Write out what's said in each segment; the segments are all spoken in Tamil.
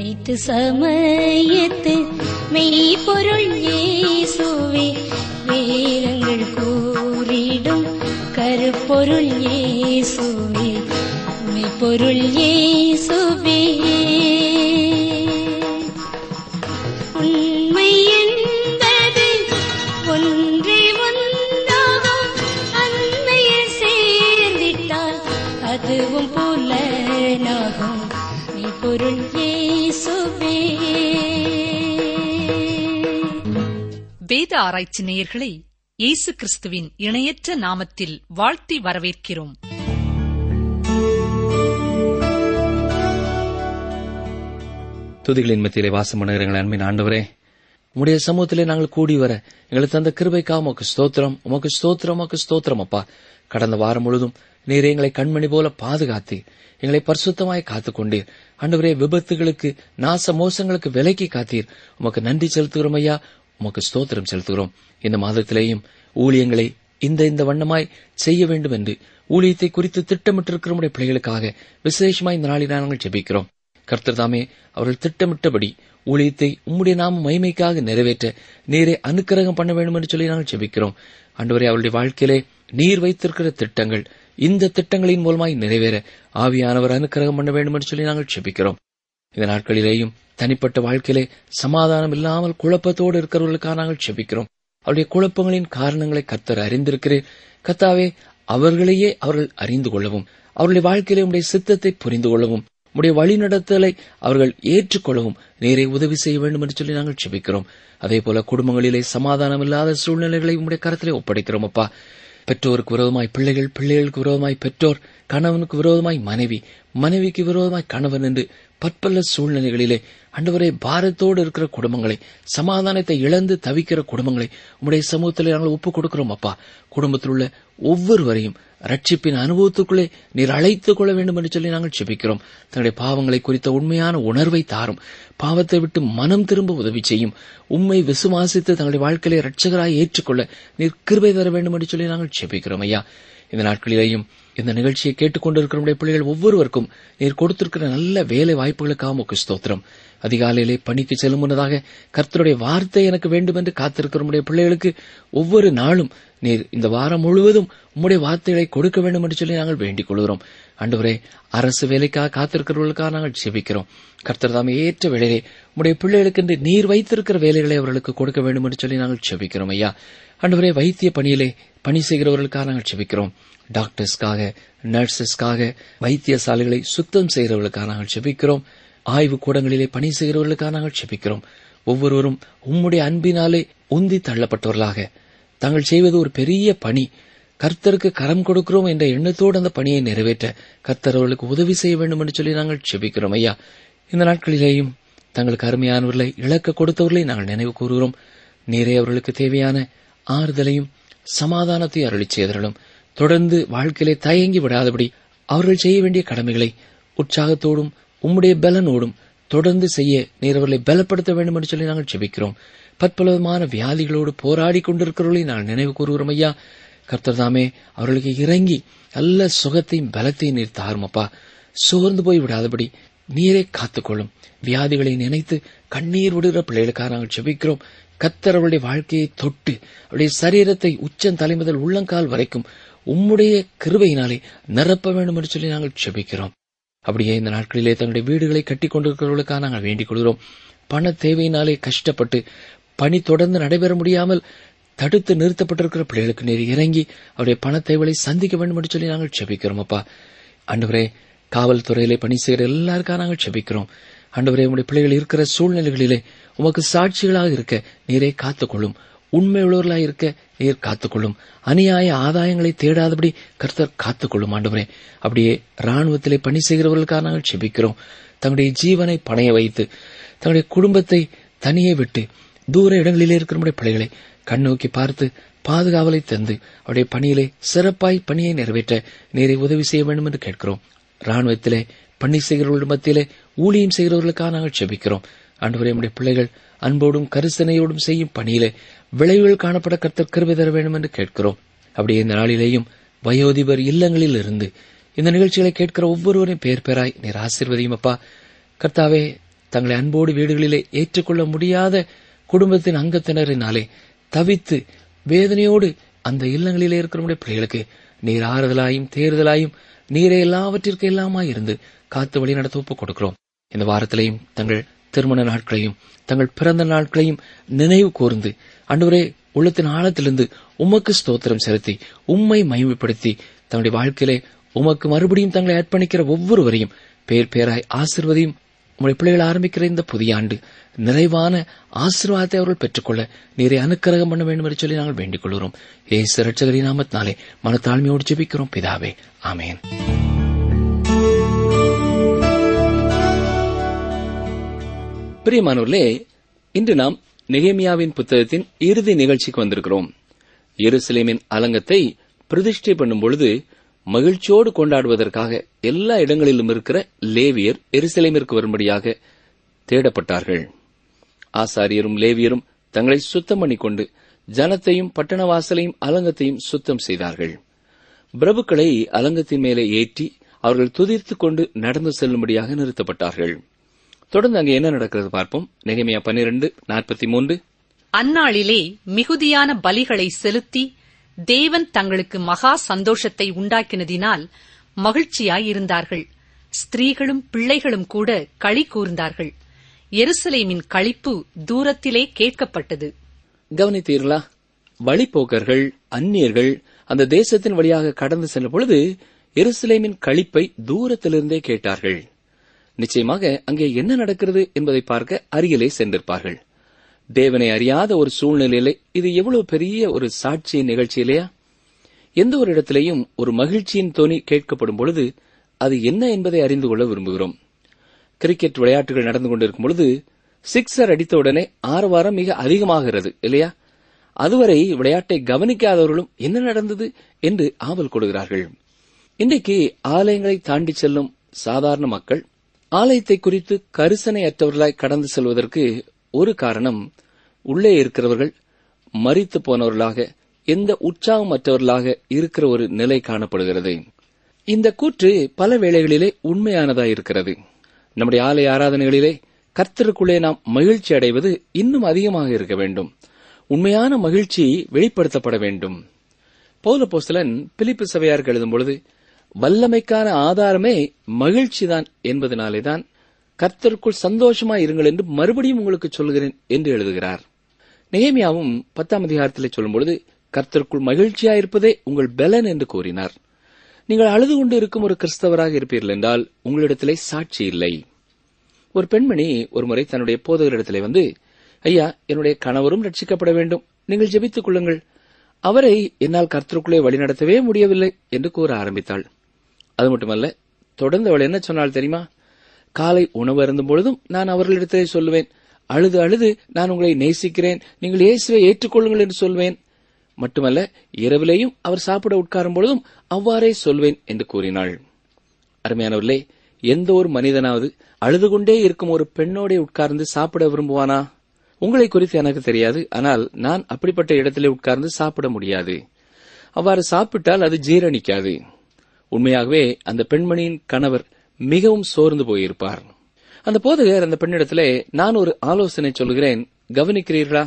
மீட்டு சமயத்து மெய்ப்பொருள் இயேசுவே வேதங்கள் கூறிடும் கருப்பொருள் இயேசுவே மெய்ப்பொருள் இயேசுவே உண்மை என்பது ஒன்றே ஒன்றாகும் அன்னையில் சேர்ந்திட்டால் அதுவும் புலனாகும் மெய்ப்பொருள் இயேசுவே வேத ஆராய்ச்சி நேயர்களை இயேசு கிறிஸ்துவின் இணையற்ற நாமத்தில் வாழ்த்தி வரவேற்கிறோம் துதிகளின் மத்தியிலே வாசம் பண்ணுகிற எங்கள் அன்பின் ஆண்டவரே உம்முடைய சமூகத்திலே நாங்கள் கூடி வர எங்களுக்கு தந்த கிருபைக்கா உமக்கு ஸ்தோத்திரம் உமக்கு ஸ்தோத்திரம் உமக்கு ஸ்தோத்திரம் அப்பா கடந்த வாரம் முழுதும் நீர் எங்களை கண்மணி போல பாதுகாத்து எங்களை பரிசுத்தமாய் காத்துக் கொண்டீர் ஆண்டவரே விபத்துகளுக்கு நாச மோசங்களுக்கு விலக்கி காத்தீர் உமக்கு நன்றி செலுத்துகிறோம் ஐயா உமக்கு ஸ்தோத்திரம் செலுத்துகிறோம் இந்த மாதத்திலேயும் ஊழியங்களை இந்த இந்த வண்ணமாய் செய்ய வேண்டும் என்று ஊழியத்தை குறித்து திட்டமிட்டிருக்கிற நம்முடைய பிள்ளைகளுக்காக விசேஷமாய் இந்த நாளில் நாங்கள் ஜெபிக்கிறோம் கர்த்தர் தாமே அவர்கள் திட்டமிட்டபடி ஊழியத்தை உம்முடைய நாம மகிமைக்காக நிறைவேற்ற நீரை அனுக்கிரகம் பண்ண வேண்டும் என்று சொல்லி நாங்கள் ஜெபிக்கிறோம் ஆண்டவரே அவருடைய வாழ்க்கையிலே நீர் வைத்திருக்கிற திட்டங்கள் இந்த திட்டங்களின் மூலமாய் நிறைவேற ஆவியானவர் அனுக்கிரகம் பண்ண வேண்டும் என்று சொல்லி நாங்கள் ஜெபிக்கிறோம் இந்த நாட்களிலேயும் தனிப்பட்ட வாழ்க்கையிலே சமாதானம் இல்லாமல் குழப்பத்தோடு இருக்கிறவர்களுக்காக நாங்கள் ஜெபிக்கிறோம் அவருடைய குழப்பங்களின் காரணங்களை கர்த்தர் அறிந்திருக்கிறேன் கர்த்தாவே அவர்களையே அவர்கள் அறிந்து கொள்ளவும் அவருடைய வாழ்க்கையிலே உடைய சித்தத்தை புரிந்து கொள்ளவும் உடைய வழிநடத்தலை அவர்கள் ஏற்றுக்கொள்ளவும் நேரே உதவி செய்ய வேண்டும் என்று சொல்லி நாங்கள் ஜெபிக்கிறோம் அதே போல குடும்பங்களிலே சமாதானம் இல்லாத சூழ்நிலைகளை உடைய கரத்திலே ஒப்படைக்கிறோம் அப்பா பெற்றோருக்கு விரோதமாய் பிள்ளைகள் பிள்ளைகளுக்கு விரோதமாய் பெற்றோர் கணவனுக்கு விரோதமாய் மனைவி மனைவிக்கு விரோதமாய் கணவன் என்று பற்பல சூழ்நிலைகளிலே அண்டவரே பாரத்தோடு இருக்கிற குடும்பங்களை சமாதானத்தை இழந்து தவிக்கிற குடும்பங்களை உம்முடைய சமூகத்திலே நாங்கள் ஒப்புக் கொடுக்கிறோம் அப்பா குடும்பத்தில் உள்ள ஒவ்வொருவரையும் ரட்சிப்பின் அனுபவத்துக்குள்ளே நீர் அழைத்துக் கொள்ள வேண்டும் என்று சொல்லி நாங்கள் செபிக்கிறோம் தங்களுடைய பாவங்களை குறித்த உண்மையான உணர்வை தாரும் பாவத்தை விட்டு மனம் திரும்ப உதவி செய்யும் உண்மை விசுவாசித்து தங்களுடைய வாழ்க்கையை ரட்சகராய் ஏற்றுக்கொள்ள நீர் கிருபை தர வேண்டும் என்று சொல்லி நாங்கள் செபிக்கிறோம் ஐயா இந்த நாட்களிலேயும் இந்த நிகழ்ச்சியை கேட்டுக்கொண்டிருக்கிற நம்முடைய பிள்ளைகள் ஒவ்வொருவருக்கும் நீர் கொடுத்திருக்கிற நல்ல வேலை வாய்ப்புகளுக்காக உமக்கு ஸ்தோத்திரம் அதிகாலையிலே பணிக்கு செல்லும் முன்னதாக கர்த்தருடைய வார்த்தை எனக்கு வேண்டும் என்று காத்திருக்கிற நம்முடைய பிள்ளைகளுக்கு ஒவ்வொரு நாளும் நீர் இந்த வாரம் முழுவதும் உம்முடைய வார்த்தைகளை கொடுக்க வேண்டும் என்று சொல்லி நாங்கள் வேண்டிக் கொள்கிறோம் அன்றுவரே அரசு வேலைக்காக காத்திருக்கிறவர்களுக்காக நாங்கள் செபிக்கிறோம் கர்த்தர் தாமே ஏற்ற வேளையிலே உம்முடைய பிள்ளைகளுக்கு என்று நீர் வைத்திருக்கிற வேலைகளை அவர்களுக்கு கொடுக்க வேண்டும் என்று சொல்லி நாங்கள் செபிக்கிறோம் ஐயா அன்றுவரே வைத்திய பணியிலே பணி செய்கிறவர்களுக்காக நாங்கள் செபிக்கிறோம் டாக்டர்ஸ்க்காக நர்சஸ்க்காக வைத்தியசாலைகளை சுத்தம் செய்கிறவர்களுக்காக நாங்கள் செபிக்கிறோம் ஆய்வு கூடங்களிலே பணி செய்கிறவர்களுக்காக நாங்கள் செபிக்கிறோம் ஒவ்வொருவரும் உம்முடைய அன்பினாலே உந்தி தள்ளப்பட்டவர்களாக தாங்கள் செய்வது ஒரு பெரிய பணி கர்த்தருக்கு கரம் கொடுக்கிறோம் என்ற எண்ணத்தோடு அந்த பணியை நிறைவேற்ற கர்த்தர் அவர்களுக்கு உதவி செய்ய வேண்டும் என்று சொல்லி நாங்கள் செபிக்கிறோம் ஐயா இந்த நாட்களிலேயும் தங்களுக்கு அருமையானவர்களை இழக்க கொடுத்தவர்களை நாங்கள் நினைவு கூறுகிறோம் நீரே அவர்களுக்கு தேவையான ஆறுதலையும் சமாதானத்தை அருளி செய்தரலும் தொடர்ந்து வாழ்க்கையிலே தயங்கி விடாதபடி அவர்கள் செய்ய வேண்டிய கடமைகளை உற்சாகத்தோடும் உம்முடைய பலனோடும் தொடர்ந்து செய்ய நீர் அவர்களை பலப்படுத்த வேண்டும் என்று சொல்லி நாங்கள் செபிக்கிறோம் பற்பலவிதமான வியாதிகளோடு போராடி கொண்டிருக்கிறவர்களை நாங்கள் நினைவு கூறுகிறோம் ஐயா கர்த்தர் தாமே அவர்களுக்கு இறங்கி நல்ல சுகத்தையும் பலத்தையும் நீர் தாருமப்பா சோர்ந்து போய் விடாதபடி நீரே காத்துக்கொள்ளும் வியாதிகளை நினைத்து கண்ணீர் விடுகிற பிள்ளைகளுக்காக நாங்கள் செபிக்கிறோம் கத்தர் அவருடைய வாழ்க்கையை தொட்டு அவருடைய சரீரத்தை உச்சம் தலை முதல் உள்ளங்கால் வரைக்கும் உம்முடைய கிருபையினாலே நிரப்ப வேண்டும் என்று சொல்லி நாங்கள் செபிக்கிறோம் அப்படியே இந்த நாட்களிலே தங்களுடைய வீடுகளை கட்டிக் கொண்டிருக்கிறவர்களுக்காக நாங்கள் வேண்டிக் கொள்கிறோம் பண தேவையினாலே கஷ்டப்பட்டு பணி தொடர்ந்து நடைபெற முடியாமல் தடுத்து நிறுத்தப்பட்டிருக்கிற பிள்ளைகளுக்கு நேர் இறங்கி அவருடைய பண தேவைகளை சந்திக்க வேண்டும் என்று சொல்லி நாங்கள் செபிக்கிறோம் அப்பா ஆண்டவரே காவல்துறையிலே பணி செய்கிற எல்லாருக்காக நாங்கள் செபிக்கிறோம் ஆண்டவரே உங்களுடைய பிள்ளைகள் இருக்கிற சூழ்நிலைகளிலே உமக்கு சாட்சிகளாக இருக்க நீரே காத்துக்கொள்ளும் உண்மை உள்ளவர்களாக இருக்க நீர் காத்துக்கொள்ளும் அநியாய ஆதாயங்களை தேடாதபடி கர்த்தர் காத்துக்கொள்ளும் ஆண்டவரே அப்படியே ராணுவத்திலே பணி செய்கிறவர்களுக்காக நாங்கள் செபிக்கிறோம் தங்களுடைய ஜீவனை பணைய வைத்து தங்களுடைய குடும்பத்தை தனியே விட்டு தூர இடங்களிலே இருக்கிற நம்முடைய பிள்ளைகளை கண்ணோக்கி பார்த்து பாதுகாவலை தந்து அவருடைய பணியிலே சிறப்பாய் பணியை நிறைவேற்ற நீரை உதவி செய்ய வேண்டும் என்று கேட்கிறோம் ராணுவத்திலே பணி செய்கிறவர்கள் மத்தியிலே ஊழியம் செய்கிறவர்களுக்காக நாங்கள் செபிக்கிறோம் ஆண்டவரே நம்முடைய பிள்ளைகள் அன்போடும் கரிசனையோடும் செய்யும் பணியிலே விளைவுகள் காணப்பட கர்த்தர் கிருபை தர வேண்டும் என்று கேட்கிறோம் அப்படியே இந்த நாளிலேயும் வயோதிபர் இல்லங்களில் இருந்து இந்த நிகழ்ச்சிகளை கேட்கிற ஒவ்வொருவரையும் பேர் பேராய் நீர் ஆசீர்வதியும் அப்பா கர்த்தாவே தங்களை அன்போடு வீடுகளிலே ஏற்றுக்கொள்ள முடியாத குடும்பத்தின் அங்கத்தினரினாலே தவித்து வேதனையோடு அந்த இல்லங்களிலே இருக்கிற நம்முடைய பிள்ளைகளுக்கு நீர் ஆறுதலாயும் தேறுதலாயும் நீரே எல்லாவற்றிற்கு எல்லாமாய் இருந்து காத்து வழி நடத்த ஒப்புக் கொடுக்கிறோம் இந்த வாரத்திலையும் தங்கள் திருமண நாட்களையும் தங்கள் பிறந்த நாட்களையும் நினைவு கூர்ந்து அன்றுவரே உள்ளத்தின் ஆழத்திலிருந்து உமக்கு ஸ்தோத்திரம் செலுத்தி உம்மை மகிமைப்படுத்தி தங்களுடைய வாழ்க்கையிலே உமக்கு மறுபடியும் தங்களை அர்ப்பணிக்கிற ஒவ்வொருவரையும் பேர் பேராய் ஆசிர்வதியும் உங்களுடைய பிள்ளைகள் ஆரம்பிக்கிற இந்த புதிய ஆண்டு நிறைவான ஆசீர்வாதத்தை அவர்கள் பெற்றுக்கொள்ள நீரை அனுக்கிரகம் பண்ண வேண்டும் என்று சொல்லி நாங்கள் வேண்டிக் கொள்கிறோம் ஏசு ரட்சகரி நாமத்தினாலே மனத்தாழ்மையோடு ஜெபிக்கிறோம் பிதாவே ஆமேன் பிரியமானவர்களே இன்று நாம் நெகேமியாவின் புத்தகத்தின் இறுதி நிகழ்ச்சிக்கு வந்திருக்கிறோம் எருசலேமின் அலங்கத்தை பிரதிஷ்டை பண்ணும் பொழுது மகிழ்ச்சியோடு கொண்டாடுவதற்காக எல்லா இடங்களிலும் இருக்கிற லேவியர் எருசலேமிற்கு வரும்படியாக தேடப்பட்டார்கள் ஆசாரியரும் லேவியரும் தங்களை சுத்தம் பண்ணிக்கொண்டு ஜனத்தையும் பட்டண வாசலையும் அலங்கத்தையும் சுத்தம் செய்தார்கள் பிரபுக்களை அலங்கத்தின் மேலே ஏற்றி அவர்கள் துதித்துக் கொண்டு நடந்து செல்லும்படியாக நிறுத்தப்பட்டார்கள் தொடர்ந்து அங்கே என்ன நடக்கிறது பார்ப்போம் நெகமியா பன்னிரண்டு நாற்பத்தி மூன்று அந்நாளிலே மிகுதியான பலிகளை செலுத்தி தேவன் தங்களுக்கு மகா சந்தோஷத்தை உண்டாக்கினதினால் மகிழ்ச்சியாயிருந்தார்கள் ஸ்திரீகளும் பிள்ளைகளும் கூட களி கூர்ந்தார்கள் எருசலேமின் களிப்பு தூரத்திலே கேட்கப்பட்டது கவனித்தீர்களா வழிப்போக்கர்கள் அந்நியர்கள் அந்த தேசத்தின் வழியாக கடந்து சென்ற பொழுது எருசலேமின் களிப்பை தூரத்திலிருந்தே கேட்டார்கள் நிச்சயமாக அங்கே என்ன நடக்கிறது என்பதை பார்க்க அருகிலே சென்றிருப்பார்கள் தேவனை அறியாத ஒரு சூழ்நிலையிலே இது எவ்வளவு பெரிய ஒரு சாட்சியின் நிகழ்ச்சி இல்லையா எந்த ஒரு இடத்திலேயும் ஒரு மகிழ்ச்சியின் தொனி கேட்கப்படும் பொழுது அது என்ன என்பதை அறிந்து கொள்ள விரும்புகிறோம் கிரிக்கெட் விளையாட்டுகள் நடந்து கொண்டிருக்கும் பொழுது சிக்ஸர் அடித்தவுடனே ஆரவாரம் மிக அதிகமாகிறது இல்லையா அதுவரை விளையாட்டை கவனிக்காதவர்களும் என்ன நடந்தது என்று ஆவல் கொடுக்கிறார்கள் இன்றைக்கு ஆலயங்களை தாண்டி செல்லும் சாதாரண மக்கள் ஆலயத்தை குறித்து கரிசனையற்றவர்களாய் கடந்து செல்வதற்கு ஒரு காரணம் உள்ளே இருக்கிறவர்கள் மறித்து போனவர்களாக எந்த உற்சாகமற்றவர்களாக இருக்கிற ஒரு நிலை காணப்படுகிறது இந்த கூற்று பல வேளைகளிலே உண்மையானதாய் இருக்கிறது நம்முடைய ஆலய ஆராதனைகளிலே கர்த்தருக்குள்ளே நாம் மகிழ்ச்சி அடைவது இன்னும் அதிகமாக இருக்க வேண்டும் உண்மையான மகிழ்ச்சி வெளிப்படுத்தப்பட வேண்டும் பௌலபோஸ்தலன் பிலிப்பு சபையாருக்கு எழுதும் பொழுது வல்லமைக்கான ஆதாரமே மகிழ்ச்சிதான் என்பதனாலேதான் கர்த்தருக்குள் சந்தோஷமா இருங்கள் என்று மறுபடியும் உங்களுக்கு சொல்கிறேன் என்று எழுதுகிறார் நெகேமியாவும் பத்தாம் அதிகாரத்திலே சொல்லும்பொழுது கர்த்தருக்குள் மகிழ்ச்சியா இருப்பதே உங்கள் பலன் என்று கூறினார் நீங்கள் அழுது கொண்டு இருக்கும் ஒரு கிறிஸ்தவராக இருப்பீர்கள் என்றால் உங்களிடத்திலே சாட்சி இல்லை ஒரு பெண்மணி ஒருமுறை தன்னுடைய போதகரிடத்திலே வந்து ஐயா என்னுடைய கணவரும் ரட்சிக்கப்பட வேண்டும் நீங்கள் ஜெபித்துக் கொள்ளுங்கள் அவரை என்னால் கர்த்தருக்குள்ளே வழிநடத்தவே முடியவில்லை என்று கூற ஆரம்பித்தாள் அது மட்டுமல்ல தொடர்ந்து அவள் என்ன சொன்னாள் தெரியுமா காலை உணவு அருந்தும் பொழுதும் நான் அவர்களிடத்திலே சொல்லுவேன் அழுது அழுது நான் உங்களை நேசிக்கிறேன் நீங்கள் இயேசுவை ஏற்றுக்கொள்ளுங்கள் என்று சொல்வேன் மட்டுமல்ல இரவிலேயும் அவர் சாப்பிட உட்காரும் பொழுதும் அவ்வாறே சொல்வேன் என்று கூறினாள் அருமையானவர்களே எந்த ஒரு மனிதனாவது அழுது கொண்டே இருக்கும் ஒரு பெண்ணோடே உட்கார்ந்து சாப்பிட விரும்புவானா உங்களை குறித்து எனக்கு தெரியாது ஆனால் நான் அப்படிப்பட்ட இடத்திலே உட்கார்ந்து சாப்பிட முடியாது அவ்வாறு சாப்பிட்டால் அது ஜீரணிக்காது உண்மையாகவே அந்த பெண்மணியின் கணவர் மிகவும் சோர்ந்து போயிருப்பார் அந்த போதகர் அந்த பெண்ணிடத்திலே நான் ஒரு ஆலோசனை சொல்கிறேன் கவனிக்கிறீர்களா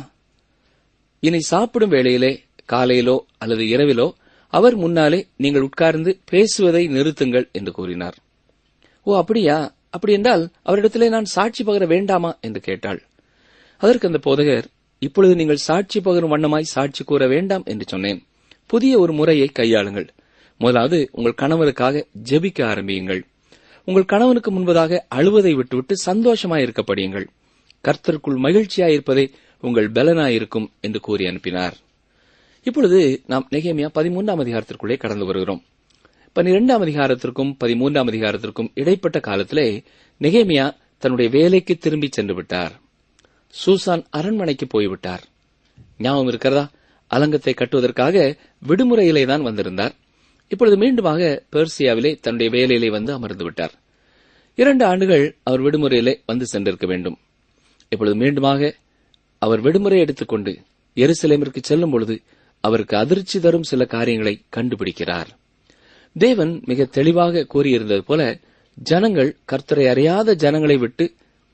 இனி சாப்பிடும் வேளையிலே காலையிலோ அல்லது இரவிலோ அவர் முன்னாலே நீங்கள் உட்கார்ந்து பேசுவதை நிறுத்துங்கள் என்று கூறினார் ஓ அப்படியா அப்படி என்றால் அவரிடத்திலே நான் சாட்சி பகர வேண்டாமா என்று கேட்டாள் அதற்கு அந்த போதகர் இப்பொழுது நீங்கள் சாட்சி பகரும் வண்ணமாய் சாட்சி கூற வேண்டாம் என்று சொன்னேன் புதிய ஒரு முறையை கையாளுங்கள் முதலாவது உங்கள் கணவருக்காக ஜெபிக்க ஆரம்பியுங்கள் உங்கள் கணவனுக்கு முன்பதாக அழுவதை விட்டுவிட்டு சந்தோஷமாய் இருக்கப்படியுங்கள் கர்த்தருக்குள் மகிழ்ச்சியாயிருப்பதே உங்கள் பலனாயிருக்கும் என்று கூறி அனுப்பினார் இப்பொழுது நாம் நெகேமியா பதிமூன்றாம் அதிகாரத்திற்குள்ளே கடந்து வருகிறோம் பன்னிரெண்டாம் அதிகாரத்திற்கும் பதிமூன்றாம் அதிகாரத்திற்கும் இடைப்பட்ட காலத்திலே நெகேமியா தன்னுடைய வேலைக்கு திரும்பி சென்று விட்டார் சூசான் அரண்மனைக்கு போய்விட்டார் ஞாபகம் இருக்கிறதா அலங்கத்தை கட்டுவதற்காக விடுமுறையிலே தான் வந்திருந்தார் இப்பொழுது மீண்டுமாக பெர்சியாவிலே தன்னுடைய வேலையிலே வந்து அமர்ந்து விட்டார் இரண்டு ஆண்டுகள் அவர் விடுமுறையிலே வந்து சென்றிருக்க வேண்டும் இப்பொழுது மீண்டுமாக அவர் விடுமுறை எடுத்துக்கொண்டு எருசலேமிற்கு செல்லும் பொழுது அவருக்கு அதிர்ச்சி தரும் சில காரியங்களை கண்டுபிடிக்கிறார் தேவன் மிக தெளிவாக கூறியிருந்தது போல ஜனங்கள் கர்த்தரை அறியாத ஜனங்களை விட்டு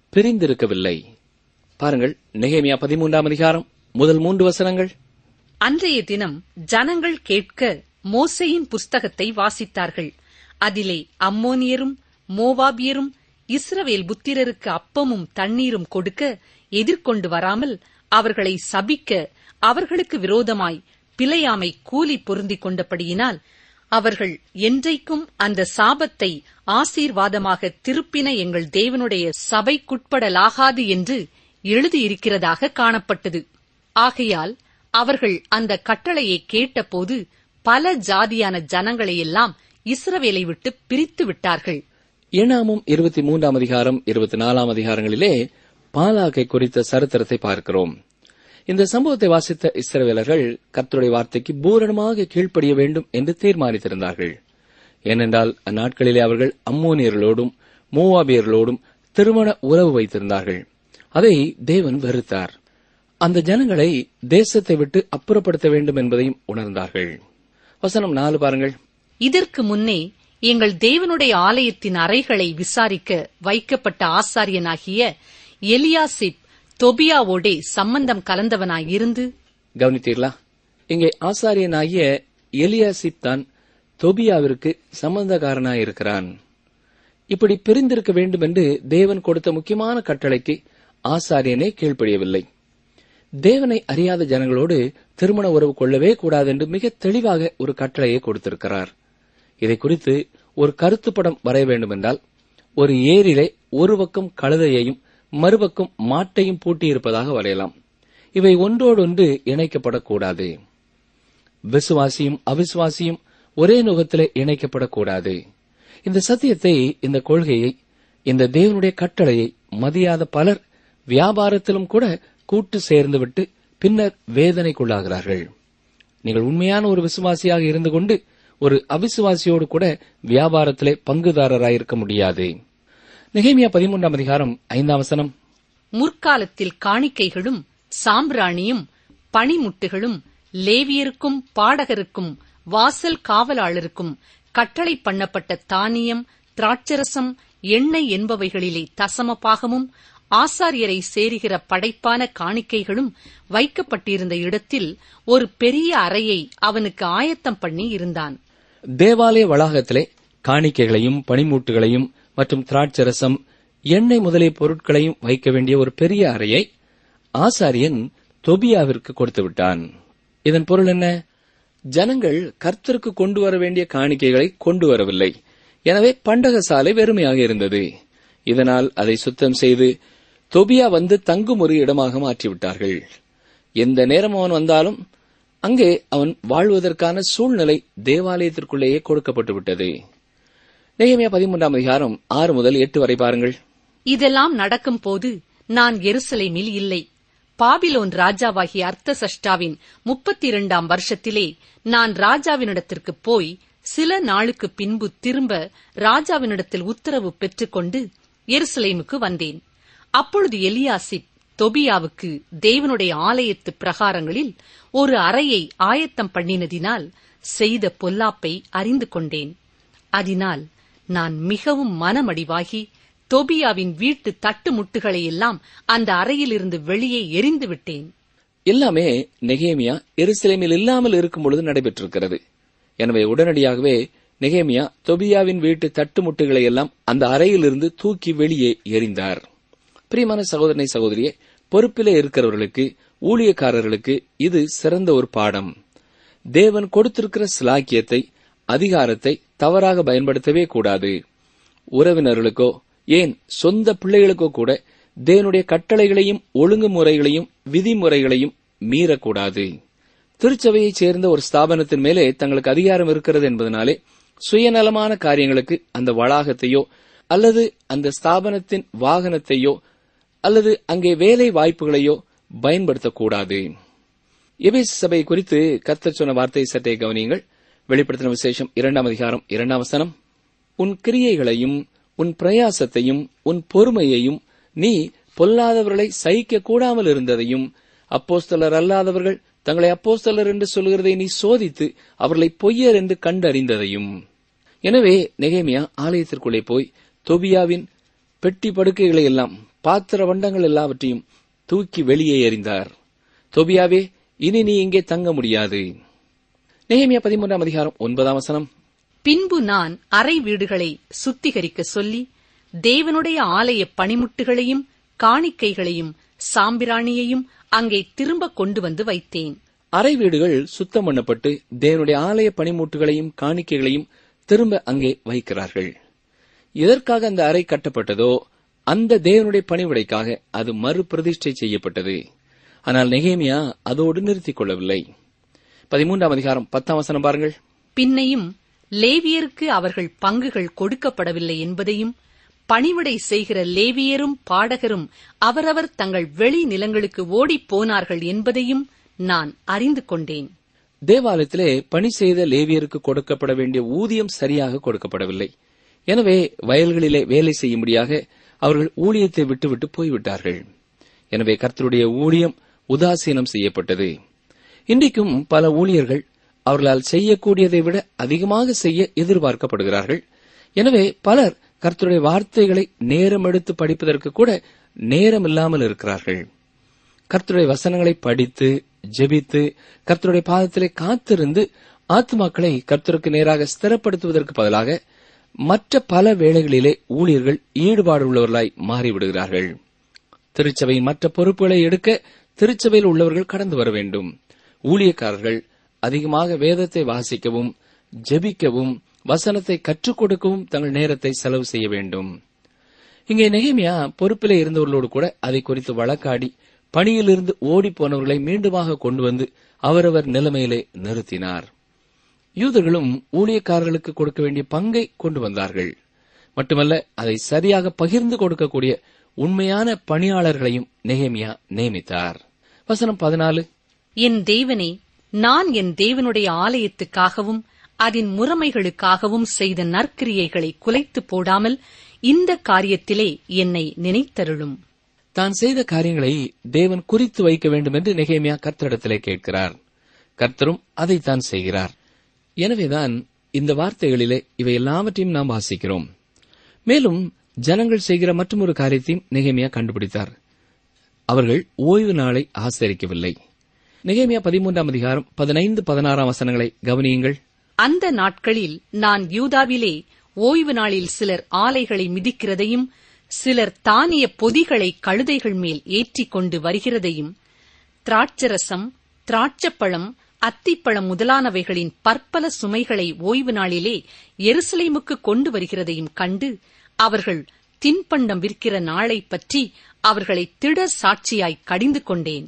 பிரிந்திருக்கவில்லை பாருங்கள் நெகேமியா பதிமூன்றாம் அதிகாரம் முதல் மூன்று வசனங்கள் அன்றைய தினம் ஜனங்கள் கேட்க மோசேயின் புஸ்தகத்தை வாசித்தார்கள் அதிலே அம்மோனியரும் மோவாபியரும் இஸ்ரவேல் புத்திரருக்கு அப்பமும் தண்ணீரும் கொடுக்க எதிர்கொண்டு வராமல் அவர்களை சபிக்க அவர்களுக்கு விரோதமாய் பிழையாமை கூலி பொருந்திக் கொண்டபடியினால் அவர்கள் என்றைக்கும் அந்த சாபத்தை ஆசீர்வாதமாக திருப்பின எங்கள் தேவனுடைய சபைக்குட்படலாகாது என்று எழுதியிருக்கிறதாக காணப்பட்டது ஆகையால் அவர்கள் அந்த கட்டளையை கேட்டபோது பல ஜாதியான ஜனங்களையெல்லாம் இஸ்ரவேலை விட்டு பிரித்து விட்டார்கள் ஏனாமும் இருபத்தி மூன்றாம் அதிகாரம் இருபத்தி நாலாம் அதிகாரங்களிலே பாலாக்கை குறித்த சரித்திரத்தை பார்க்கிறோம் இந்த சம்பவத்தை வாசித்த இஸ்ரவேலர்கள் கர்த்தருடைய வார்த்தைக்கு பூரணமாக கீழ்ப்படிய வேண்டும் என்று தீர்மானித்திருந்தார்கள் ஏனென்றால் அந்நாட்களிலே அவர்கள் அம்மோனியர்களோடும் மோவாபியர்களோடும் திருமண உறவு வைத்திருந்தார்கள் அதை தேவன் வெறுத்தார் அந்த ஜனங்களை தேசத்தை விட்டு அப்புறப்படுத்த வேண்டும் என்பதையும் உணர்ந்தார்கள் வசனம் நாலு பாருங்கள் இதற்கு முன்னே எங்கள் தேவனுடைய ஆலயத்தின் அறைகளை விசாரிக்க வைக்கப்பட்ட ஆசாரியனாகிய எலியாசிப் தொபியாவோடே சம்பந்தம் கலந்தவனாயிருந்து கவனித்தீர்களா இங்கே ஆசாரியனாகிய எலியாசிப் தான் தொபியாவிற்கு சம்பந்தக்காரனாயிருக்கிறான் இப்படி பிரிந்திருக்க வேண்டும் என்று தேவன் கொடுத்த முக்கியமான கட்டளைக்கு ஆசாரியனே கீழ்ப்படியவில்லை தேவனை அறியாத ஜனங்களோடு திருமண உறவு கொள்ளவே கூடாது என்று மிக தெளிவாக ஒரு கட்டளையை கொடுத்திருக்கிறார் இதை குறித்து ஒரு கருத்து படம் வரைய வேண்டுமென்றால் ஒரு ஏரியிலே ஒரு பக்கம் கழுதையையும் மறுபக்கம் மாட்டையும் பூட்டியிருப்பதாக வரையலாம் இவை ஒன்றோடொன்று இணைக்கப்படக்கூடாது விசுவாசியும் அவிசுவாசியும் ஒரே நுகத்திலே இணைக்கப்படக்கூடாது இந்த சத்தியத்தை இந்த கொள்கையை இந்த தேவனுடைய கட்டளையை மதியாத பலர் வியாபாரத்திலும் கூட கூட்டு சேர்ந்துவிட்டு பின்னர் வேதனைக்குள்ளாகிறார்கள் நீங்கள் உண்மையான ஒரு விசுவாசியாக இருந்து கொண்டு ஒரு அவிசுவாசியோடு கூட வியாபாரத்திலே பங்குதாரராயிருக்க முடியாது நெகேமியா பதிமூன்றாம் அதிகாரம் ஐந்தாம் வசனம் முற்காலத்தில் காணிக்கைகளும் சாம்பிராணியும் பணிமுட்டுகளும் லேவியருக்கும் பாடகருக்கும் வாசல் காவலாளருக்கும் கட்டளை பண்ணப்பட்ட தானியம் திராட்சரசம் எண்ணெய் என்பவைகளிலே தசம பாகமும் ஆசாரியரை சேருகிற படைப்பான காணிக்கைகளும் வைக்கப்பட்டிருந்த இடத்தில் ஒரு பெரிய அறையை அவனுக்கு ஆயத்தம் பண்ணி இருந்தான் தேவாலய வளாகத்திலே காணிக்கைகளையும் பனிமூட்டுகளையும் மற்றும் திராட்சரசம் எண்ணெய் முதலிய பொருட்களையும் வைக்க வேண்டிய ஒரு பெரிய அறையை ஆசாரியன் தொபியாவிற்கு கொடுத்து விட்டான் இதன் பொருள் என்ன ஜனங்கள் கர்த்தருக்கு கொண்டு வர வேண்டிய காணிக்கைகளை கொண்டு வரவில்லை எனவே பண்டக சாலை வெறுமையாக இருந்தது இதனால் அதை சுத்தம் செய்து தொபியா வந்து தங்கும் ஒரு இடமாக மாற்றிவிட்டார்கள் எந்த நேரம் அவன் வந்தாலும் அங்கே அவன் வாழ்வதற்கான சூழ்நிலை தேவாலயத்திற்குள்ளேயே கொடுக்கப்பட்டு விட்டது நெகேமியா பதிமூன்றாம் அதிகாரம் ஆறு முதல் எட்டு வரை பாருங்கள் இதெல்லாம் நடக்கும்போது நான் எருசலேமில் இல்லை பாபிலோன் ராஜாவாகிய அர்த்தசஷ்டாவின் முப்பத்தி இரண்டாம் வருஷத்திலே நான் ராஜாவினிடத்திற்கு போய் சில நாளுக்கு பின்பு திரும்ப ராஜாவினிடத்தில் உத்தரவு பெற்றுக்கொண்டு எருசலேமுக்கு வந்தேன் அப்பொழுது எலியாசிப் தொபியாவுக்கு தேவனுடைய ஆலயத்து பிரகாரங்களில் ஒரு அறையை ஆயத்தம் பண்ணினதினால் செய்த பொல்லாப்பை அறிந்து கொண்டேன் அதனால் நான் மிகவும் மனமடிவாகி தொபியாவின் வீட்டு தட்டுமுட்டுகளை எல்லாம் அந்த அறையிலிருந்து வெளியே எரிந்து விட்டேன் எல்லாமே நெகேமியா எருசலேமில் இல்லாமல் இருக்கும் பொழுது நடைபெற்றிருக்கிறது எனவே உடனடியாகவே நெகேமியா தொபியாவின் வீட்டு தட்டுமுட்டுகளை எல்லாம் அந்த அறையிலிருந்து தூக்கி வெளியே எறிந்தார் பிரியமான சகோதரனை சகோதரியே பொறுப்பிலே இருக்கிறவர்களுக்கு ஊழியக்காரர்களுக்கு இது சிறந்த ஒரு பாடம் தேவன் கொடுத்திருக்கிற சிலாக்கியத்தை அதிகாரத்தை தவறாக பயன்படுத்தவே கூடாது உறவினர்களுக்கோ ஏன் சொந்த பிள்ளைகளுக்கோ கூட தேவனுடைய கட்டளைகளையும் ஒழுங்குமுறைகளையும் விதிமுறைகளையும் மீறக்கூடாது திருச்சபையைச் சேர்ந்த ஒரு ஸ்தாபனத்தின் மேலே தங்களுக்கு அதிகாரம் இருக்கிறது என்பதனாலே சுயநலமான காரியங்களுக்கு அந்த வளாகத்தையோ அல்லது அந்த ஸ்தாபனத்தின் வாகனத்தையோ அல்லது அங்கே வேலை வாய்ப்புகளையோ பயன்படுத்தக்கூடாது எபேசு சபை குறித்து கர்த்தர் சொன்ன வார்த்தை சற்றே கவனியுங்கள் வெளிப்படுத்தின விசேஷம் இரண்டாம் அதிகாரம் இரண்டாம் வசனம் உன் கிரியைகளையும் உன் பிரயாசத்தையும் உன் பொறுமையையும் நீ பொல்லாதவர்களை சகிக்க கூடாமல் இருந்ததையும் அப்போஸ்தலர் அல்லாதவர்கள் தங்களை அப்போஸ்தலர் என்று சொல்கிறதை நீ சோதித்து அவர்களை பொய்யர் என்று கண்டறிந்ததையும் எனவே நெகேமியா ஆலயத்திற்குள்ளே போய் தொபியாவின் பெட்டி படுக்கைகளை எல்லாம் பாத்திர வண்டங்கள் எல்லாவற்றையும் தூக்கி வெளியே எறிந்தார் தொபியாவே இனி நீ இங்கே தங்க முடியாது நெகேமியா பதிமூன்றாம் அதிகாரம் ஒன்பதாம் வசனம் பின்பு நான் அறை வீடுகளை சுத்திகரிக்க சொல்லி தேவனுடைய ஆலய பணிமுட்டுகளையும் காணிக்கைகளையும் சாம்பிராணியையும் அங்கே திரும்ப கொண்டு வந்து வைத்தேன் அறை வீடுகள் சுத்தம் பண்ணப்பட்டு தேவனுடைய ஆலய பணிமூட்டுகளையும் காணிக்கைகளையும் திரும்ப அங்கே வைக்கிறார்கள் எதற்காக அந்த அறை கட்டப்பட்டதோ அந்த தேவனுடைய பணிவிடைக்காக அது மறுபிரதிஷ்டை செய்யப்பட்டது ஆனால் நெகேமியா அதோடு நிறுத்திக் கொள்ளவில்லை பதிமூன்றாம் அதிகாரம் பத்தாம் வசனம் பாருங்கள் பின்னையும் லேவியருக்கு அவர்கள் பங்குகள் கொடுக்கப்படவில்லை என்பதையும் பணிவிடை செய்கிற லேவியரும் பாடகரும் அவரவர் தங்கள் வெளி நிலங்களுக்கு ஓடிப் போனார்கள் என்பதையும் நான் அறிந்து கொண்டேன் தேவாலயத்திலே பணி செய்த லேவியருக்கு கொடுக்கப்பட வேண்டிய ஊதியம் சரியாக கொடுக்கப்படவில்லை எனவே வயல்களிலே வேலை செய்யும்படியாக அவர்கள் ஊழியத்தை விட்டுவிட்டு போய்விட்டார்கள் எனவே கர்த்தருடைய ஊழியம் உதாசீனம் செய்யப்பட்டது இன்றைக்கும் பல ஊழியர்கள் அவர்களால் செய்யக்கூடியதை விட அதிகமாக செய்ய எதிர்பார்க்கப்படுகிறார்கள் எனவே பலர் கர்த்தருடைய வார்த்தைகளை நேரம் எடுத்து படிப்பதற்கு கூட நேரம் இல்லாமல் இருக்கிறார்கள் கர்த்தருடைய வசனங்களை படித்து ஜெபித்து கர்த்தருடைய பாதத்திலே காத்திருந்து ஆத்துமாக்களை கர்த்தருக்கு நேராக ஸ்திரப்படுத்துவதற்கு பதிலாக மற்ற பல வேளைகளிலே ஊழியர்கள் ஈடுபாடு உள்ளவர்களாய் மாறிவிடுகிறார்கள் திருச்சபையின் மற்ற பொறுப்புகளை எடுக்க திருச்சபையில் உள்ளவர்கள் கடந்து வர வேண்டும் ஊழியக்காரர்கள் அதிகமாக வேதத்தை வாசிக்கவும் ஜெபிக்கவும் வசனத்தை கற்றுக் கொடுக்கவும் தங்கள் நேரத்தை செலவு செய்ய வேண்டும் இங்கே நெகேமியா பொறுப்பிலே இருந்தவர்களோடு கூட அதை குறித்து வழக்காடி பணியிலிருந்து ஓடி போனவர்களை மீண்டுமாக கொண்டு வந்து அவரவர் நிலைமையிலே நிறுத்தினார் யூதர்களும் ஊழியக்காரர்களுக்கு கொடுக்க வேண்டிய பங்கை கொண்டு வந்தார்கள் மட்டுமல்ல அதை சரியாக பகிர்ந்து கொடுக்கக்கூடிய உண்மையான பணியாளர்களையும் நெகேமியா நியமித்தார் வசனம் பதினாலு என் தேவனே நான் என் தேவனுடைய ஆலயத்துக்காகவும் அதன் முறைமைகளுக்காகவும் செய்த நற்கிரியைகளை குலைத்து போடாமல் இந்த காரியத்திலே என்னை நினைத்தருளும் தான் செய்த காரியங்களை தேவன் குறித்து வைக்க வேண்டும் என்று நெகேமியா கர்த்தரிடத்திலே கேட்கிறார் கர்த்தரும் அதைத்தான் செய்கிறார் எனவேதான் இந்த வார்த்தைகளிலே இவை எல்லாவற்றையும் நாம் வாசிக்கிறோம் மேலும் ஜனங்கள் செய்கிற மற்றொரு காரியத்தையும் நெகேமியா கண்டுபிடித்தார் அவர்கள் ஓய்வு நாளை ஆசரிக்கவில்லை நெகேமியா பதிமூன்றாம் அதிகாரம் பதினைந்து பதினாறாம் வசனங்களை கவனியுங்கள் அந்த நாட்களில் நான் யூதாவிலே ஓய்வு நாளில் சிலர் ஆலைகளை மிதிக்கிறதையும் சிலர் தானிய பொதிகளை கழுதைகள் மேல் ஏற்றிக் கொண்டு வருகிறதையும் திராட்சரசம் திராட்சப்பழம் அத்திப்பழம் முதலானவைகளின் பற்பல சுமைகளை ஓய்வு நாளிலே எருசலேமுக்கு கொண்டு வருகிறதையும் கண்டு அவர்கள் தின்பண்டம் விற்கிற நாளை பற்றி அவர்களை திட சாட்சியாய் கடிந்து கொண்டேன்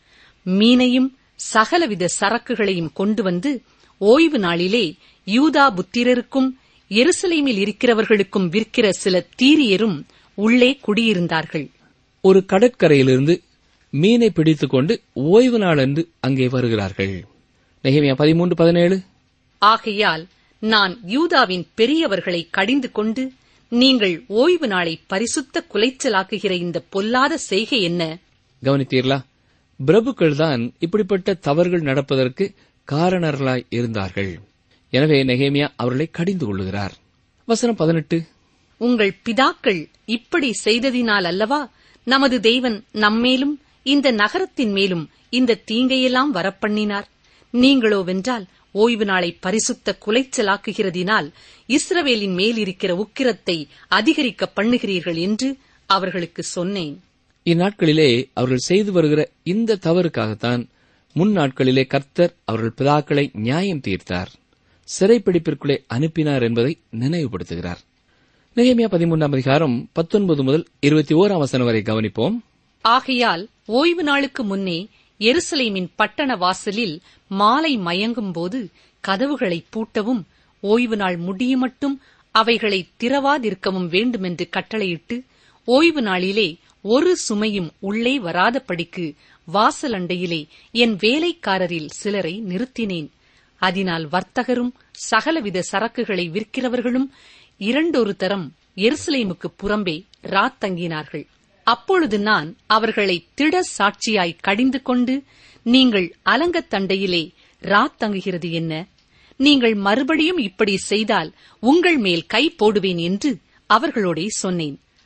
மீனையும் சகலவித சரக்குகளையும் கொண்டு வந்து ஓய்வு நாளிலே யூதா புத்திரருக்கும் எருசலேமில் இருக்கிறவர்களுக்கும் விற்கிற சில தீரியரும் உள்ளே குடியிருந்தார்கள் ஒரு கடற்கரையிலிருந்து மீனை பிடித்துக் கொண்டு ஓய்வு நாளன்று அங்கே வருகிறார்கள் நெகேமியா பதிமூன்று பதினேழு ஆகையால் நான் யூதாவின் பெரியவர்களை கடிந்து கொண்டு நீங்கள் ஓய்வு நாளை பரிசுத்த குலைச்சலாக்குகிற இந்த பொல்லாத செய்கை என்ன கவனித்தீர்களா பிரபுக்கள் தான் இப்படிப்பட்ட தவறுகள் நடப்பதற்கு காரணர்களாய் இருந்தார்கள் எனவே நெகேமியா அவர்களை கடிந்து கொள்ளுகிறார் வசனம் பதினெட்டு உங்கள் பிதாக்கள் இப்படி செய்ததினால் அல்லவா நமது தேவன் நம்மேலும் இந்த நகரத்தின் மேலும் இந்த தீங்கையெல்லாம் வரப்பண்ணினார் நீங்களோ வென்றால் ஓய்வு நாளை பரிசுத்த குலைச்சலாக்குகிறதினால் இஸ்ரவேலின் மேல் இருக்கிற உக்கிரத்தை அதிகரிக்க பண்ணுகிறீர்கள் என்று அவர்களுக்கு சொன்னேன் இந்நாட்களிலே அவர்கள் செய்து வருகிற இந்த தவறுக்காகத்தான் முன் நாட்களிலே கர்த்தர் அவர்கள் பிதாக்களை நியாயம் தீர்த்தார் சிறைப்பிடிப்பிற்குள்ளே அனுப்பினார் என்பதை நினைவுபடுத்துகிறார் நெகேமியா பதிமூன்றாம் அதிகாரம் பத்தொன்பது முதல் இருபத்தி ஓராம் வசனம் வரை கவனிப்போம் ஆகையால் ஓய்வு நாளுக்கு முன்னே எருசலேமின் பட்டண வாசலில் மாலை மயங்கும்போது கதவுகளை பூட்டவும் ஓய்வு நாள் முடியுமட்டும் அவைகளை திறவாதிருக்கவும் வேண்டுமென்று கட்டளையிட்டு ஓய்வு நாளிலே ஒரு சுமையும் உள்ளே வராதபடிக்கு வாசலண்டையிலே என் வேலைக்காரரில் சிலரை நிறுத்தினேன் அதனால் வர்த்தகரும் சகலவித சரக்குகளை விற்கிறவர்களும் இரண்டொரு தரம் எருசலேமுக்கு புறம்பே ராத்தங்கினார்கள் அப்பொழுது நான் அவர்களை திட சாட்சியாய் கடிந்து கொண்டு நீங்கள் அலங்கத்தண்டையிலே ராத்தங்குகிறது என்ன நீங்கள் மறுபடியும் இப்படி செய்தால் உங்கள் மேல் கை போடுவேன் என்று அவர்களோடே சொன்னேன்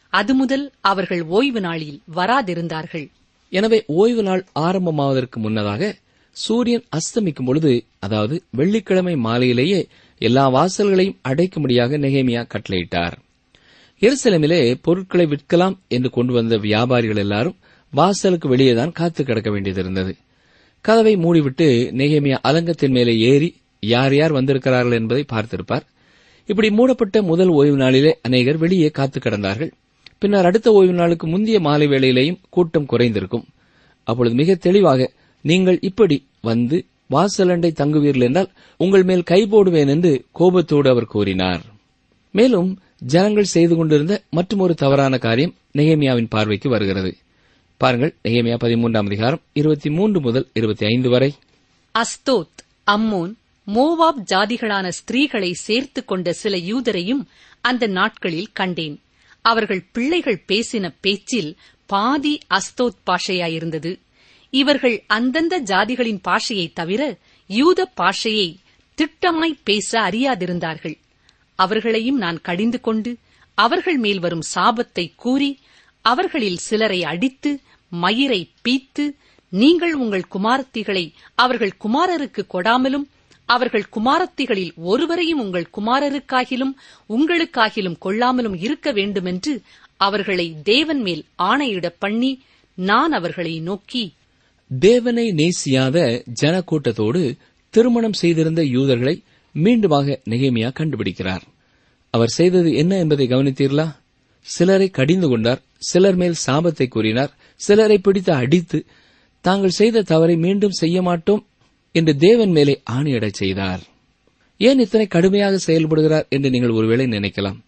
அது முதல் அவர்கள் ஓய்வு நாளில் வராதிருந்தார்கள் எனவே ஓய்வு நாள் ஆரம்பமாவதற்கு முன்னதாக சூரியன் அஸ்தமிக்கும் பொழுது அதாவது வெள்ளிக்கிழமை மாலையிலேயே எல்லா வாசல்களையும் அடைக்கும்படியாக நெகேமியா கட்டளையிட்டார் எருசலேமிலே பொருட்களை விற்கலாம் என்று கொண்டு வந்த வியாபாரிகள் எல்லாரும் வாசலுக்கு வெளியேதான் காத்து கிடக்க வேண்டியதிருந்தது கதவை மூடிவிட்டு நெகேமியா அலங்கத்தின் மேலே ஏறி யார் யார் வந்திருக்கிறார்கள் என்பதை பார்த்திருப்பார் இப்படி மூடப்பட்ட முதல் ஓய்வு நாளிலே அநேகர் வெளியே காத்து கிடந்தார்கள் பின்னர் அடுத்த ஓய்வு நாளுக்கு முந்தைய மாலை வேளையிலேயும் கூட்டம் குறைந்திருக்கும் அப்பொழுது மிக தெளிவாக நீங்கள் இப்படி வந்து வாசலண்டை தங்குவீர்கள் என்றால் உங்கள் மேல் கை போடுவேன் என்று கோபத்தோடு அவர் கூறினார் மேலும் ஜனங்கள் செய்து கொண்டிருந்த மற்றொரு தவறான காரியம் நெகேமியாவின் பார்வைக்கு வருகிறது பாருங்கள் நெகேமியா பதிமூன்றாம் அதிகாரம் இருபத்தி மூன்று முதல் இருபத்தி ஐந்து வரை அஸ்தோத் அம்மோன் மோவாப் ஜாதிகளான ஸ்திரீகளை சேர்த்துக் கொண்ட சில யூதரையும் அந்த நாட்களில் கண்டேன் அவர்கள் பிள்ளைகள் பேசின பேச்சில் பாதி அஸ்தோத் பாஷையாயிருந்தது இவர்கள் அந்தந்த ஜாதிகளின் பாஷையைத் தவிர யூத பாஷையை திட்டமாய் பேச அறியாதிருந்தார்கள் அவர்களையும் நான் கடிந்து கொண்டு அவர்கள் மேல் வரும் சாபத்தை கூறி அவர்களில் சிலரை அடித்து மயிரை பீத்து நீங்கள் உங்கள் குமாரத்திகளை அவர்கள் குமாரருக்கு கொடாமலும் அவர்கள் குமாரத்திகளில் ஒருவரையும் உங்கள் குமாரருக்காகிலும் உங்களுக்காகிலும் கொள்ளாமலும் இருக்க வேண்டுமென்று அவர்களை தேவன் மேல் ஆணையிடப் பண்ணி நான் அவர்களை நோக்கி தேவனை நேசியாத ஜனக்கூட்டத்தோடு திருமணம் செய்திருந்த யூதர்களை மீண்டுமாக நெகேமியா கண்டுபிடிக்கிறார் அவர் செய்தது என்ன என்பதை கவனித்தீர்களா சிலரை கடிந்து கொண்டார் சிலர் மேல் சாபத்தை கூறினார் சிலரை பிடித்து அடித்து தாங்கள் செய்த தவறை மீண்டும் செய்ய மாட்டோம் என்று தேவன் மேலே ஆணையிடச் செய்தார் ஏன் இத்தனை கடுமையாக செயல்படுகிறார் என்று நீங்கள் ஒருவேளை நினைக்கலாம்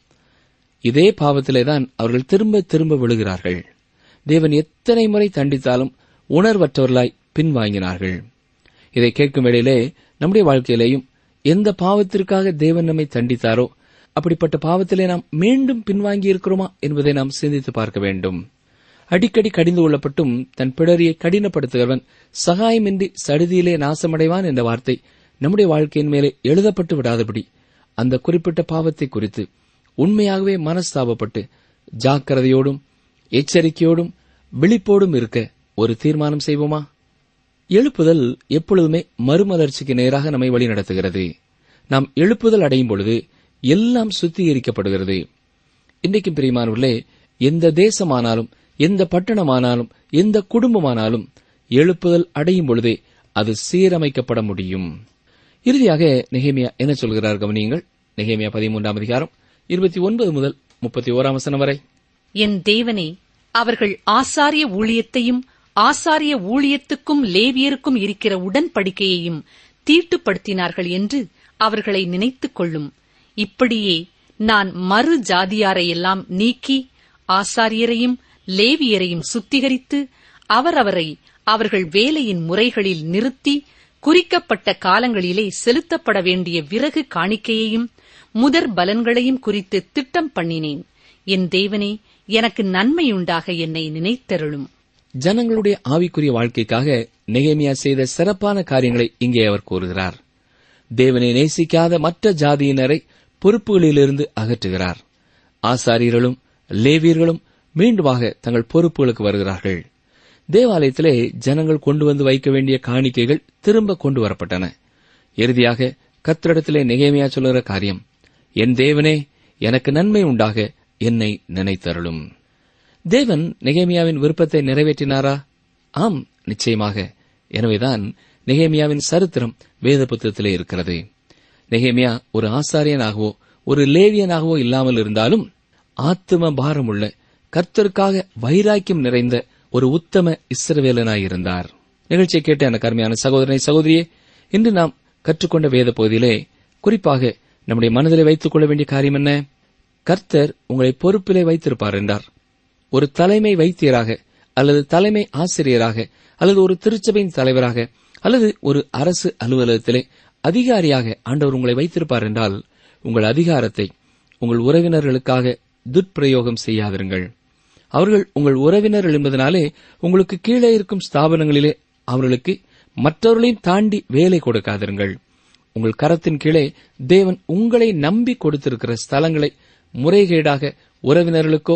இதே பாவத்திலேதான் அவர்கள் திரும்ப திரும்ப விழுகிறார்கள் தேவன் எத்தனை முறை தண்டித்தாலும் உணர்வற்றவர்களாய் பின்வாங்கினார்கள் இதை கேட்கும் வேளையிலே நம்முடைய வாழ்க்கையிலேயும் எந்த பாவத்திற்காக தேவன் நம்மை தண்டித்தாரோ அப்படிப்பட்ட பாவத்திலே நாம் மீண்டும் பின்வாங்கி இருக்கிறோமா என்பதை நாம் சிந்தித்து பார்க்க வேண்டும் அடிக்கடி கடிந்து கொள்ளப்பட்டும் தன் பிடரியை கடினப்படுத்துகிறவன் சகாயமின்றி சடுதியிலே நாசமடைவான் என்ற வார்த்தை நம்முடைய வாழ்க்கையின் மேலே எழுதப்பட்டு விடாதபடி அந்த குறிப்பிட்ட பாவத்தை குறித்து உண்மையாகவே மனஸ்தாபப்பட்டு ஜாக்கிரதையோடும் எச்சரிக்கையோடும் விழிப்போடும் இருக்க ஒரு தீர்மானம் செய்வோமா எழுப்புதல் எப்பொழுதுமே மறுமலர்ச்சிக்கு நேராக நம்மை வழிநடத்துகிறது நாம் எழுப்புதல் அடையும் பொழுது எல்லாம் சுத்திகரிக்கப்படுகிறது இன்றைக்கும் பிரியமானவர்களே எந்த தேசமானாலும் எந்த பட்டணமானாலும் எந்த குடும்பமானாலும் எழுப்புதல் அடையும் பொழுதே அது சீரமைக்கப்பட முடியும் இறுதியாக நெகேமியா என்ன சொல்கிறார் கவனியுங்கள் நெகேமியா பதிமூன்றாம் அதிகாரம் இருபத்தி ஒன்பது முதல் முப்பத்தி ஓராம் வசனம் வரை என் தேவனே அவர்கள் ஆசாரிய ஊழியத்தையும் ஆசாரிய ஊழியத்துக்கும் லேவியருக்கும் இருக்கிற உடன்படிக்கையையும் தீட்டுப்படுத்தினார்கள் என்று அவர்களை நினைத்துக் கொள்ளும் இப்படியே நான் மறு ஜாதியாரையெல்லாம் நீக்கி ஆசாரியரையும் லேவியரையும் சுத்திகரித்து அவரவரை அவர்கள் வேலையின் முறைகளில் நிறுத்தி குறிக்கப்பட்ட காலங்களிலே செலுத்தப்பட வேண்டிய விறகு காணிக்கையையும் முதற் பலன்களையும் குறித்து திட்டம் பண்ணினேன் என் தேவனே எனக்கு நன்மையுண்டாக என்னை நினைத்தருளும் ஜனங்களுடைய ஆவிக்குரிய வாழ்க்கைக்காக நெகேமியா செய்த சிறப்பான காரியங்களை இங்கே அவர் கூறுகிறார் தேவனை நேசிக்காத மற்ற ஜாதியினரை பொறுப்புகளிலிருந்து அகற்றுகிறார் ஆசாரியர்களும் லேவியர்களும் மீண்டுமாக தங்கள் பொறுப்புகளுக்கு வருகிறார்கள் தேவாலயத்திலே ஜனங்கள் கொண்டு வந்து வைக்க வேண்டிய காணிக்கைகள் திரும்ப கொண்டு வரப்பட்டன இறுதியாக கத்திரிடத்திலே நெகேமியா சொல்லுகிற காரியம் என் தேவனே எனக்கு நன்மை உண்டாக என்னை நினைத்தருளும் தேவன் நெகேமியாவின் விருப்பத்தை நிறைவேற்றினாரா ஆம் நிச்சயமாக எனவேதான் நெகேமியாவின் சரித்திரம் வேத புத்தகத்திலே இருக்கிறது நெகேமியா ஒரு ஆசாரியனாகவோ ஒரு லேவியனாகவோ இல்லாமல் இருந்தாலும் ஆத்தும பாரமுள்ள கர்த்தருக்காக வைராக்கியம் நிறைந்த ஒரு உத்தம இஸ்ரவேலனாயிருந்தார் நிகழ்ச்சியை கேட்ட எனக்கு அருமையான சகோதரனை சகோதரியே இன்று நாம் கற்றுக்கொண்ட வேத பகுதியிலே குறிப்பாக நம்முடைய மனதிலே வைத்துக் கொள்ள வேண்டிய காரியம் என்ன கர்த்தர் உங்களை பொறுப்பிலே வைத்திருப்பார் என்றார் ஒரு தலைமை வைத்தியராக அல்லது தலைமை ஆசிரியராக அல்லது ஒரு திருச்சபையின் தலைவராக அல்லது ஒரு அரசு அலுவலகத்திலே அதிகாரியாக ஆண்டவர் உங்களை வைத்திருப்பார் என்றால் உங்கள் அதிகாரத்தை உங்கள் உறவினர்களுக்காக துஷ்பிரயோகம் செய்யாதிருங்கள் அவர்கள் உங்கள் உறவினர்கள் என்பதனாலே உங்களுக்கு கீழே இருக்கும் ஸ்தாபனங்களிலே அவர்களுக்கு மற்றவர்களையும் தாண்டி வேலை கொடுக்காதிருங்கள் உங்கள் கரத்தின் கீழே தேவன் உங்களை நம்பி கொடுத்திருக்கிற ஸ்தலங்களை முறைகேடாக உறவினர்களுக்கோ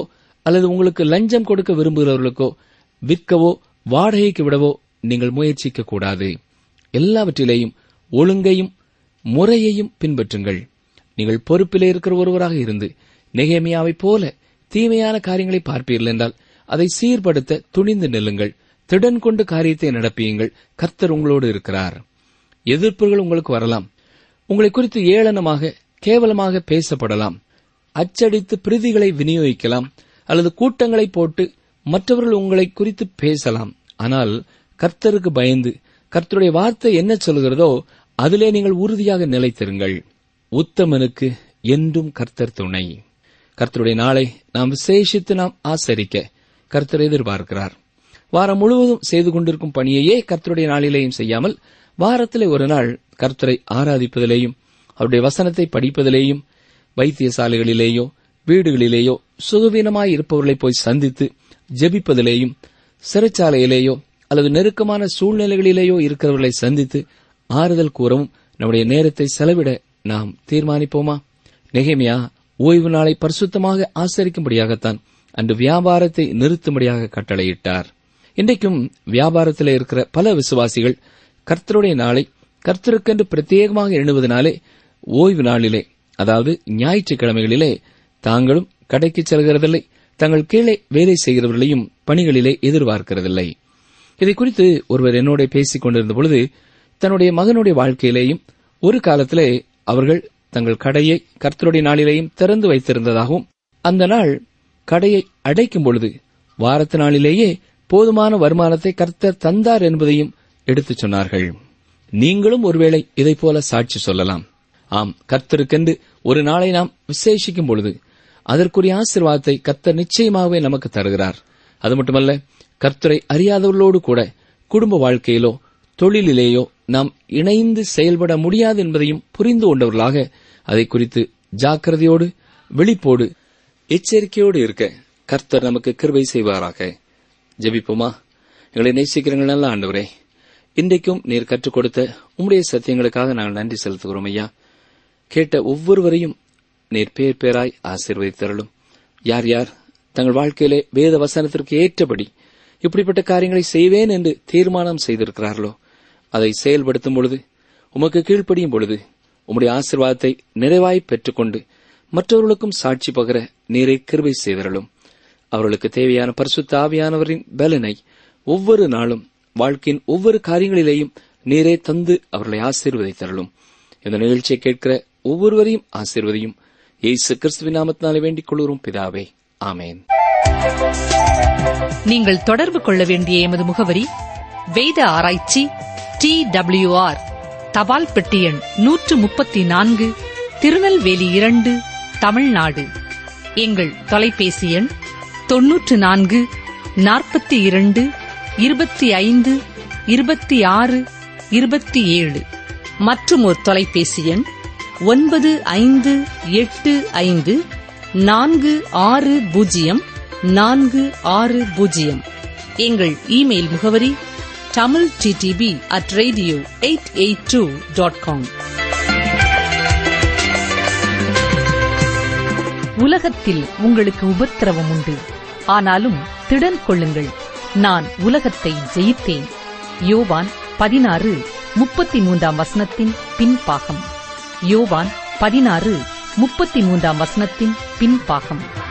அல்லது உங்களுக்கு லஞ்சம் கொடுக்க விரும்புகிறவர்களுக்கோ விற்கவோ வாடகைக்கு விடவோ நீங்கள் முயற்சிக்க கூடாது எல்லாவற்றிலேயும் ஒழுங்கையும் முறையையும் பின்பற்றுங்கள் நீங்கள் பொறுப்பிலே இருக்கிற ஒருவராக இருந்து நெகேமியாவைப் போல தீமையான காரியங்களை பார்ப்பீர்கள் என்றால் அதை சீர்படுத்த துணிந்து நில்லுங்கள் திடன் கொண்டு காரியத்தை நடப்பியுங்கள் கர்த்தர் உங்களோடு இருக்கிறார் எதிர்ப்புகள் உங்களுக்கு வரலாம் உங்களை குறித்து ஏளனமாக கேவலமாக பேசப்படலாம் அச்சடித்து பிரதிகளை விநியோகிக்கலாம் அல்லது கூட்டங்களை போட்டு மற்றவர்கள் உங்களை குறித்து பேசலாம் ஆனால் கர்த்தருக்கு பயந்து கர்த்தருடைய வார்த்தை என்ன சொல்கிறதோ அதிலே நீங்கள் உறுதியாக நிலைத்திருங்கள் உத்தமனுக்கு என்றும் கர்த்தர் துணை கர்த்தருடைய நாளை நாம் விசேஷித்து நாம் ஆசரிக்க கர்த்தர் எதிர்பார்க்கிறார் வாரம் முழுவதும் செய்து கொண்டிருக்கும் பணியையே கர்த்தருடைய நாளிலேயும் செய்யாமல் வாரத்திலே ஒரு நாள் கர்த்தரை ஆராதிப்பதிலேயும் அவருடைய வசனத்தை படிப்பதிலேயும் வைத்தியசாலைகளிலேயோ வீடுகளிலேயோ சுகவீனமாய் இருப்பவர்களை போய் சந்தித்து ஜெபிப்பதிலேயும் சிறைச்சாலையிலேயோ அல்லது நெருக்கமான சூழ்நிலைகளிலேயோ இருக்கிறவர்களை சந்தித்து ஆறுதல் கூறவும் நம்முடைய நேரத்தை செலவிட நாம் தீர்மானிப்போமா நெகேமியா ஓய்வு நாளை பரிசுத்தமாக ஆசரிக்கும்படியாகத்தான் அன்று வியாபாரத்தை நிறுத்தும்படியாக கட்டளையிட்டார் இன்றைக்கும் வியாபாரத்தில் இருக்கிற பல விசுவாசிகள் கர்த்தருடைய நாளை கர்த்தருக்கென்று பிரத்யேகமாக எண்ணுவதனாலே ஓய்வு நாளிலே அதாவது ஞாயிற்றுக்கிழமைகளிலே தாங்களும் கடைக்கு செல்கிறதில்லை தங்கள் கீழே வேலை செய்கிறவர்களையும் பணிகளிலே எதிர்பார்க்கிறதில்லை இதை குறித்து ஒருவர் என்னோட பேசிக் கொண்டிருந்த பொழுது தன்னுடைய மகனுடைய வாழ்க்கையிலேயும் ஒரு காலத்திலே அவர்கள் தங்கள் கடையை கர்த்தருடைய நாளிலேயும் திறந்து வைத்திருந்ததாகவும் அந்த நாள் கடையை அடைக்கும் பொழுது வாரத்து நாளிலேயே போதுமான வருமானத்தை கர்த்தர் தந்தார் என்பதையும் எடுத்துச் சொன்னார்கள் நீங்களும் ஒருவேளை இதைப் போல சாட்சி சொல்லலாம் ஆம் கர்த்தருக்கென்று ஒரு நாளை நாம் விசேஷிக்கும் பொழுது அதற்குரிய ஆசீர்வாதத்தை கர்த்தர் நிச்சயமாகவே நமக்கு தருகிறார் அது மட்டுமல்ல கர்த்தரை அறியாதவர்களோடு கூட குடும்ப வாழ்க்கையிலோ தொழிலிலேயோ நாம் இணைந்து செயல்பட முடியாது என்பதையும் புரிந்து கொண்டவர்களாக அதை குறித்து ஜாக்கிரதையோடு விழிப்போடு எச்சரிக்கையோடு இருக்க கர்த்தர் நமக்கு கிருபை செய்வாராக ஜெபிப்போமா எங்களை நேசிக்கிறீங்கள் நல்ல ஆண்டவரே இன்றைக்கும் நீர் கற்றுக் கொடுத்த உம்முடைய சத்தியங்களுக்காக நாங்கள் நன்றி செலுத்துகிறோம் ஐயா கேட்ட ஒவ்வொருவரையும் நீர் பேர் பேராய் ஆசீர்வதித்தருளும் யார் யார் தங்கள் வாழ்க்கையிலே வேத வசனத்திற்கு ஏற்றபடி இப்படிப்பட்ட காரியங்களை செய்வேன் என்று தீர்மானம் செய்திருக்கிறார்களோ அதை செயல்படுத்தும் பொழுது உமக்கு கீழ்ப்படியும் பொழுது உம்முடைய ஆசீர்வாதத்தை நிறைவாய் பெற்றுக்கொண்டு மற்றவர்களுக்கும் சாட்சி பகர நீரை கிருபை செய்தருளும் அவர்களுக்கு தேவையான பரிசுத்த ஆவியானவரின் பலனை ஒவ்வொரு நாளும் வாழ்க்கையின் ஒவ்வொரு காரியங்களிலேயும் நீரே தந்து அவர்களை ஆசீர்வதித்தருளும் இந்த நிகழ்ச்சியை கேட்கிற ஒவ்வொருவரையும் ஆசீர்வதியும் இயேசு கிறிஸ்துவின் நாமத்தினாலே வேண்டிக் கொள்கிறோம் பிதாவே ஆமேன் நீங்கள் தொடர்பு கொள்ள வேண்டிய எமது முகவரி வேத ஆராய்ச்சி டி ஆர் தபால் பெட்டி எண் நூற்று முப்பத்தி நான்கு திருநெல்வேலி இரண்டு தமிழ்நாடு எங்கள் தொலைபேசி எண் தொன்னூற்று நான்கு நாற்பத்தி இரண்டு இருபத்தி ஐந்து இருபத்தி ஆறு இருபத்தி ஏழு மற்றும் ஒரு தொலைபேசி எண் ஒன்பது ஐந்து எட்டு ஐந்து நான்கு ஆறு பூஜ்ஜியம் நான்கு ஆறு பூஜ்ஜியம் எங்கள் இமெயில் முகவரி Tamil DTP at radio eight eight two dot com உலகத்தில் உங்களுக்கு உபத்திரவம் உண்டு ஆனாலும் திடன் கொள்ளுங்கள் நான் உலகத்தை ஜெயித்தேன் யோவான் பதினாறு முப்பத்தி மூன்றாம் வசனத்தின் பின்பாகம் யோவான் பதினாறு முப்பத்தி மூன்றாம் வசனத்தின் பின்பாகம்